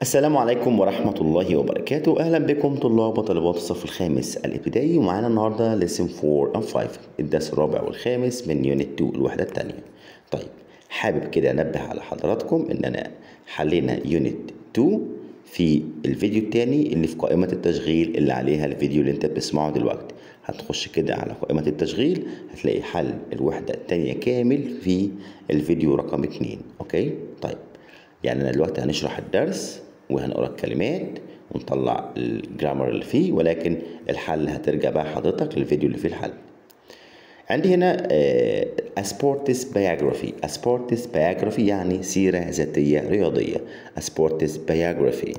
السلام عليكم ورحمة الله وبركاته أهلا بكم طلاب وطالبات الصف الخامس الابتدائي ومعانا النهاردة lesson 4 and 5 الدرس الرابع والخامس من يونت 2 الوحدة التانية طيب حابب كده أنبه على حضراتكم إننا حلينا يونت 2 في الفيديو التاني اللي في قائمة التشغيل اللي عليها الفيديو اللي انت بتسمعه دلوقتي هتخش كده على قائمة التشغيل هتلاقي حل الوحدة التانية كامل في الفيديو رقم اتنين اوكي طيب يعني انا دلوقتي هنشرح الدرس وهنقرا الكلمات ونطلع الجرامر اللي فيه ولكن الحل هترجع بقى حضرتك للفيديو اللي فيه الحل عندي هنا اسبورتس بايوجرافي اسبورتس بايوجرافي يعني سيرة ذاتية رياضية اسبورتس بايوجرافي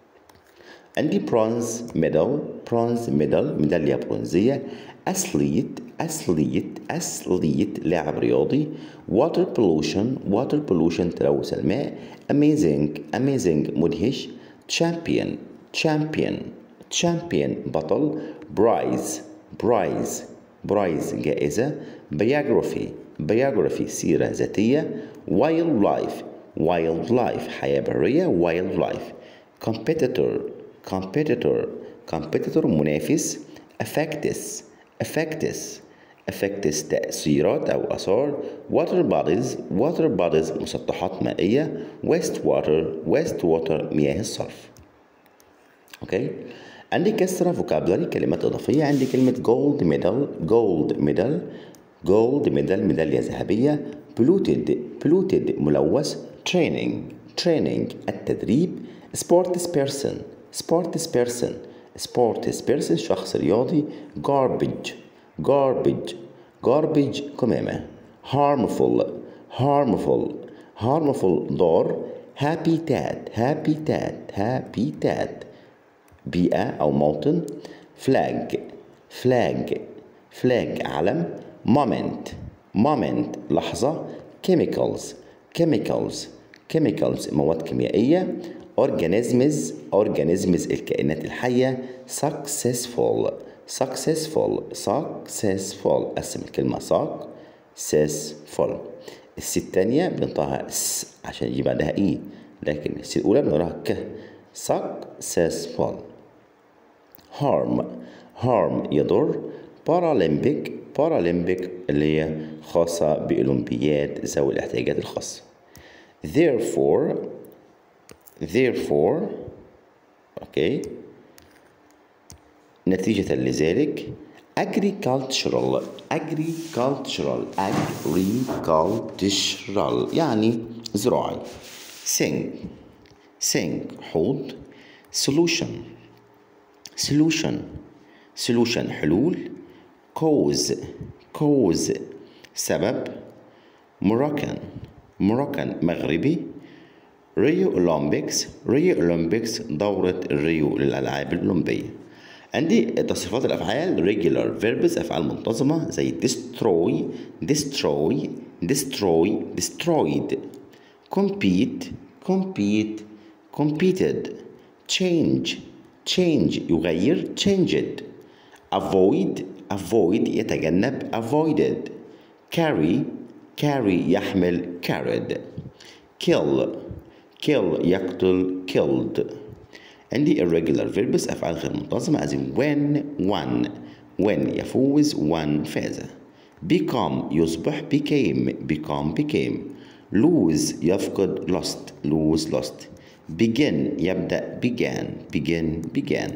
عندي برونز ميدال برونز ميدال ميدالية برونزية أثليت أثليت أثليت لاعب رياضي واتر بولوشن واتر بولوشن تلوث الماء amazing amazing مدهش champion champion champion بطل برايز برايز برايز جائزة biography biography سيرة ذاتية wild life wild life حياة برية wild life competitor competitor competitor منافس affectus affectus affectus تأثيرات أو آثار water bodies water bodies مسطحات مائية waste water waste water مياه الصرف أوكي عندي كسرة vocabulary كلمات إضافية عندي كلمة gold medal gold medal gold medal ميدالية ذهبية polluted polluted ملوث training training التدريب sports person sports person sports person شخص رياضي garbage garbage garbage كمامة harmful harmful harmful ضار habitat habitat habitat بيئة أو موطن flag flag flag علم moment moment لحظة chemicals chemicals chemicals مواد كيميائية organisms organisms الكائنات الحية successful successful successful قسم الكلمة successful السي التانية بننطقها س عشان يجي بعدها اي لكن السي الأولى بنقراها ك successful harm harm يضر Paralympic Paralympic اللي هي خاصة بأولمبياد ذوي الاحتياجات الخاصة therefore therefore اوكي نتيجة لذلك agricultural agricultural agricultural يعني زراعي sink sink حوض solution solution solution حلول cause cause سبب Moroccan Moroccan مغربي ريو أولمبيكس ريو أولمبيكس دورة الريو للألعاب الأولمبية عندي تصريفات الأفعال regular verbs أفعال منتظمة زي destroy destroy destroy destroyed compete compete competed change change يغير changed avoid avoid يتجنب avoided carry carry يحمل carried kill kill يقتل killed عندي irregular verbs أفعال غير منتظمة as in when one when يفوز one فاز become يصبح became become became lose يفقد lost lose lost begin يبدأ began begin began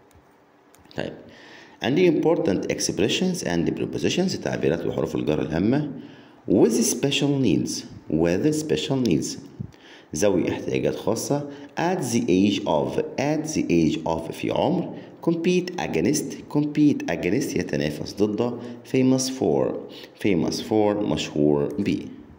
طيب عندي important expressions and prepositions تعبيرات وحروف الجر الهامة with special needs with special needs ذوي احتياجات خاصة at the age of at the age of في عمر compete against compete against يتنافس ضد famous for famous for مشهور ب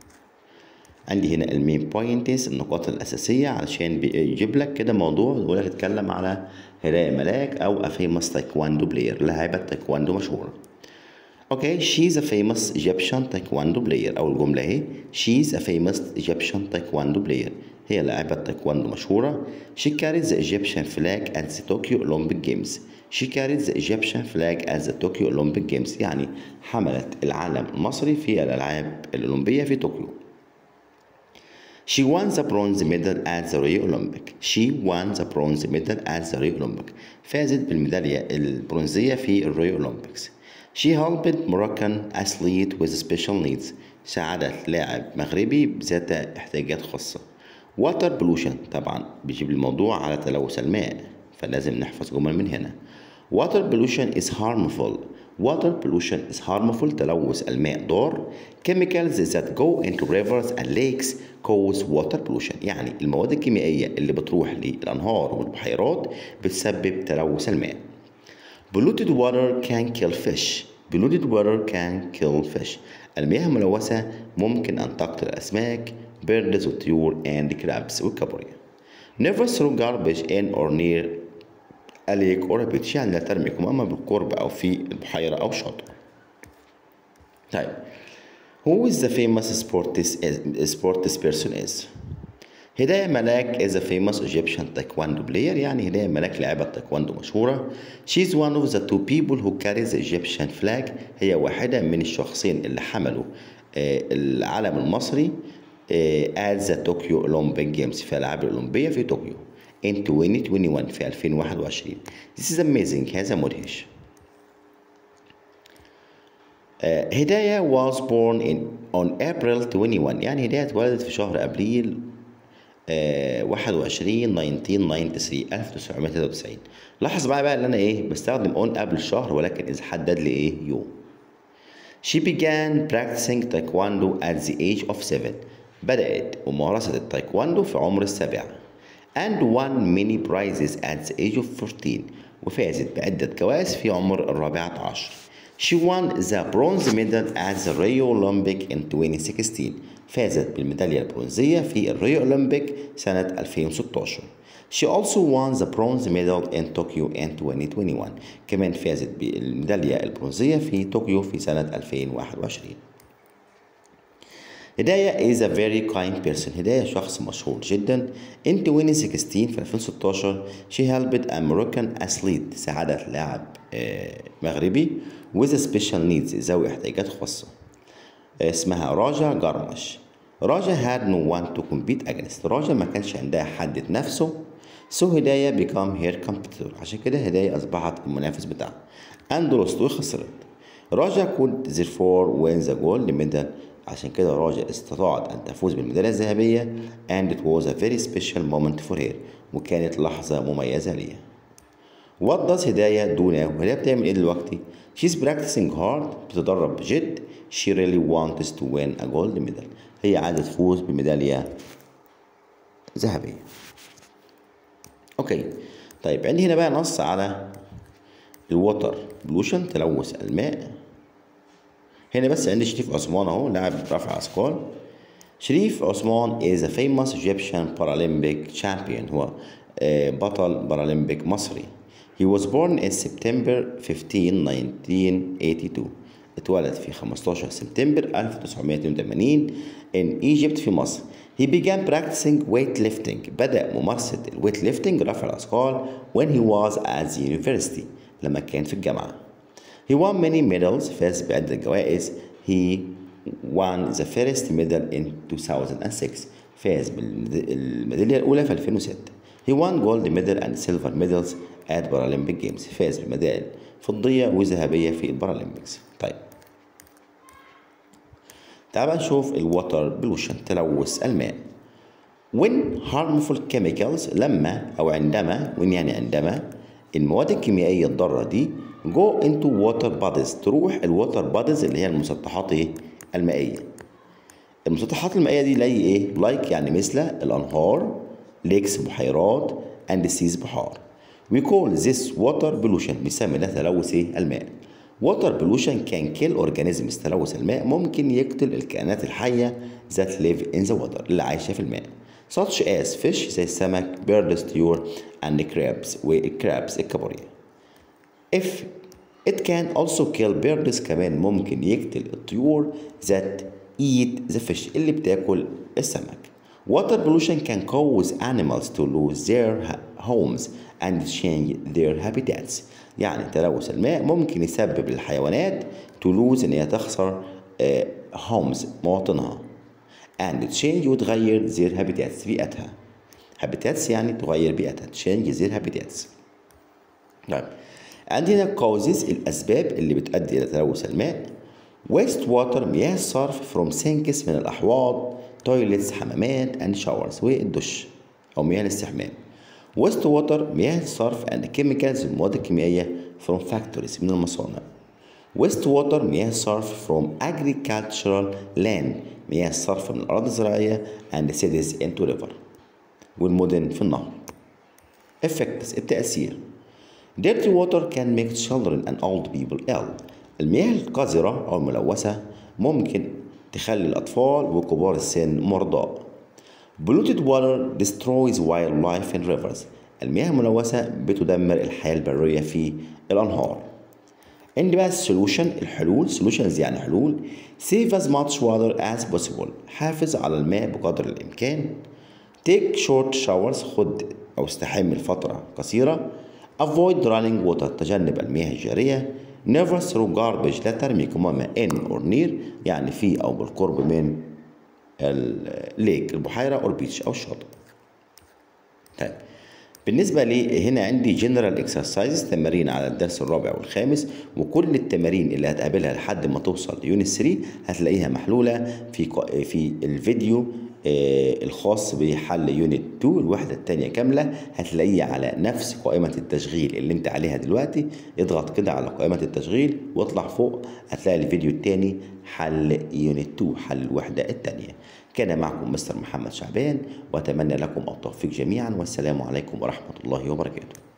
عندي هنا المين بوينتس النقاط الأساسية علشان بيجيب لك كده موضوع يقول لك اتكلم على هراء ملاك أو a famous taekwondo player لاعبة تايكواندو مشهورة اوكي she's a famous Egyptian taekwondo player أول جملة اهي she's a famous Egyptian taekwondo player هي لاعبة تايكواندو مشهورة she carries the Egyptian flag at the Tokyo Olympic Games she carries the Egyptian flag at the Tokyo Olympic Games يعني حملت العلم المصري في الألعاب الأولمبية في طوكيو She won the bronze medal at the Rio Olympic. She won the bronze medal at the Rio Olympic. فازت بالميدالية البرونزية في الريو أولمبيكس. She helped Moroccan athlete with special needs. ساعدت لاعب مغربي بذات احتياجات خاصة. Water pollution طبعا بيجيب الموضوع على تلوث الماء فلازم نحفظ جمل من هنا. Water pollution is harmful. Water pollution is harmful تلوث الماء ضار. Chemicals that go into rivers and lakes cause water pollution يعني المواد الكيميائية اللي بتروح للأنهار والبحيرات بتسبب تلوث الماء. Polluted water can kill fish. Polluted water can kill fish. المياه الملوثة ممكن أن تقتل الأسماك birds والطيور and crabs والكابوريا. Never throw garbage in or near a lake or a beach يعني لا ترمي قمامة بالقرب أو في البحيرة أو شاطئ. طيب Who is the famous sports sports person is? هداية ملاك is a famous Egyptian taekwondo player يعني هداية ملاك لاعبة تايكواندو مشهورة She's one of the two people who carries the Egyptian flag هي واحدة من الشخصين اللي حملوا العلم المصري at the Tokyo Olympic Games في الألعاب الأولمبية في طوكيو in 2021 في 2021 This is amazing هذا مدهش Uh, هداية was born in on April 21 يعني هداية اتولدت في شهر أبريل uh, 21 1993 1993 لاحظ معايا بقى ان انا ايه بستخدم on قبل الشهر ولكن اذا حدد لي ايه يوم She began practicing taekwondo at the age of 7 بدأت ممارسة التايكواندو في عمر السابعة and won many prizes at the age of 14 وفازت بعدة جوائز في عمر الرابعة عشر She won the bronze medal at the Rio Olympic in 2016 فازت بالميدالية البرونزية في الريو أولمبيك سنة 2016 She also won the bronze medal in Tokyo in 2021 كمان فازت بالميدالية البرونزية في طوكيو في سنة 2021 هداية is a very kind person هداية شخص مشهور جدا in 2016 في 2016 she helped a Moroccan athlete ساعدت لاعب مغربي with special needs ذوي احتياجات خاصة اسمها راجا جرمش راجا had no one to compete against راجا ما كانش عندها حد نفسه so هداية become her competitor عشان كده هداية أصبحت المنافس بتاعها and lost وخسرت راجا could therefore win the gold medal عشان كده راجا استطاعت أن تفوز بالميدالية الذهبية and it was a very special moment for her وكانت لحظة مميزة ليها What does هداية do now؟ هداية بتعمل إيه دلوقتي؟ She's practicing hard بتتدرب بجد She really wants to win a gold medal هي عايزة تفوز بميدالية ذهبية أوكي طيب عندي هنا بقى نص على الوتر بلوشن تلوث الماء هنا بس عندي شريف عثمان اهو لاعب رفع اثقال شريف عثمان is a famous Egyptian Paralympic champion هو بطل بارالمبيك مصري He was born in September 15 1982 اتولد في 15 سبتمبر 1982 in Egypt في مصر He began practicing weightlifting بدأ ممارسة الويت lifting رفع الأثقال when he was at the university لما كان في الجامعة He won many medals فاز بعدة جوائز He won the first medal in 2006 فاز بالميدالية الأولى في 2006 He won gold medal and silver medals at Paralympic Games فاز بميدال فضية وذهبية في البارالمبيكس طيب تعال نشوف الوتر بلوشن تلوث الماء when harmful chemicals لما أو عندما when يعني عندما المواد الكيميائية الضارة دي go into water bodies تروح الوتر bodies اللي هي المسطحات ايه المائية المسطحات المائية دي زي ايه like يعني مثل الأنهار ليكس بحيرات and seas بحار we call this water pollution بيسمى ده تلوث ايه الماء water pollution can kill organisms تلوث الماء ممكن يقتل الكائنات الحية that live in the water اللي عايشة في الماء such as fish زي السمك birds طيور and crabs والكرابس الكابوريا if it can also kill birds كمان ممكن يقتل الطيور that eat the fish اللي بتاكل السمك water pollution can cause animals to lose their homes and change their habitats يعني تلوث الماء ممكن يسبب للحيوانات to lose ان هي تخسر uh, homes مواطنها and change وتغير their habitats بيئتها habitats يعني تغير بيئتها change their habitats طيب عندنا causes الأسباب اللي بتؤدي إلى تلوث الماء waste water مياه الصرف from sinks من الأحواض toilets حمامات and showers والدش أو مياه الاستحمام waste water مياه الصرف and chemicals المواد الكيميائية from factories من المصانع waste water مياه الصرف from agricultural land مياه الصرف من الأراضي الزراعية and cities into river والمدن في النهر effects التأثير dirty water can make children and old people ill المياه القذرة أو الملوثة ممكن تخلي الأطفال وكبار السن مرضى polluted water destroys wildlife in rivers المياه الملوثة بتدمر الحياة البرية في الأنهار عندي بقى السولوشن الحلول solutions يعني حلول save as much water as possible حافظ على الماء بقدر الإمكان take short showers خد أو استحم لفترة قصيرة avoid running water تجنب المياه الجارية never throw garbage لا ترمي كمامة in or near يعني في أو بالقرب من الليك البحيرة أو البيتش أو الشاطئ طيب بالنسبة لي هنا عندي جنرال اكسرسايزز تمارين على الدرس الرابع والخامس وكل التمارين اللي هتقابلها لحد ما توصل ليونت 3 هتلاقيها محلولة في في الفيديو الخاص بحل يونت 2 الوحدة التانية كاملة هتلاقيه على نفس قائمة التشغيل اللي انت عليها دلوقتي اضغط كده على قائمة التشغيل واطلع فوق هتلاقي الفيديو التاني حل يونت 2 حل الوحدة التانية كان معكم مستر محمد شعبان وأتمنى لكم التوفيق جميعا والسلام عليكم ورحمة الله وبركاته